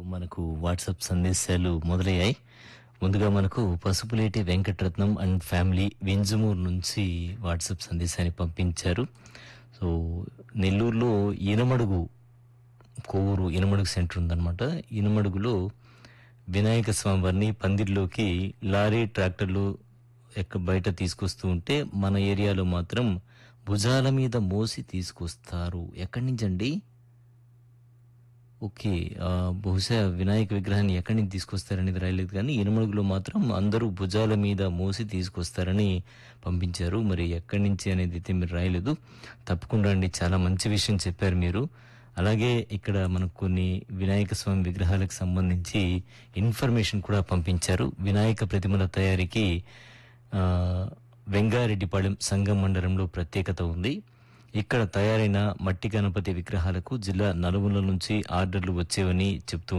మనకు వాట్సాప్ సందేశాలు మొదలయ్యాయి ముందుగా మనకు పసుపులేటి వెంకటరత్నం అండ్ ఫ్యామిలీ వెంజమూరు నుంచి వాట్సాప్ సందేశాన్ని పంపించారు సో నెల్లూరులో ఇనమడుగు కోవూరు ఇనమడుగు సెంటర్ ఉందన్నమాట ఇనమడుగులో వినాయక స్వామి వారిని పందిర్లోకి లారీ ట్రాక్టర్లు ఎక్క బయట తీసుకొస్తూ ఉంటే మన ఏరియాలో మాత్రం భుజాల మీద మోసి తీసుకొస్తారు ఎక్కడి నుంచి అండి ఓకే ఆ, బహుశా వినాయక విగ్రహాన్ని ఎక్కడి నుంచి తీసుకొస్తారనేది రాయలేదు కానీ ఇనుమడుగులో మాత్రం అందరూ భుజాల మీద మోసి తీసుకొస్తారని పంపించారు మరి ఎక్కడి నుంచి అనేది అయితే మీరు రాయలేదు తప్పకుండా అండి చాలా మంచి విషయం చెప్పారు మీరు అలాగే ఇక్కడ మనకు కొన్ని వినాయక స్వామి విగ్రహాలకు సంబంధించి ఇన్ఫర్మేషన్ కూడా పంపించారు వినాయక ప్రతిమల తయారీకి ఆ, వెంగారెడ్డిపాళెం సంఘం మండలంలో ప్రత్యేకత ఉంది ఇక్కడ తయారైన మట్టి గణపతి విగ్రహాలకు జిల్లా నలుమూల నుంచి ఆర్డర్లు వచ్చేవని చెప్తూ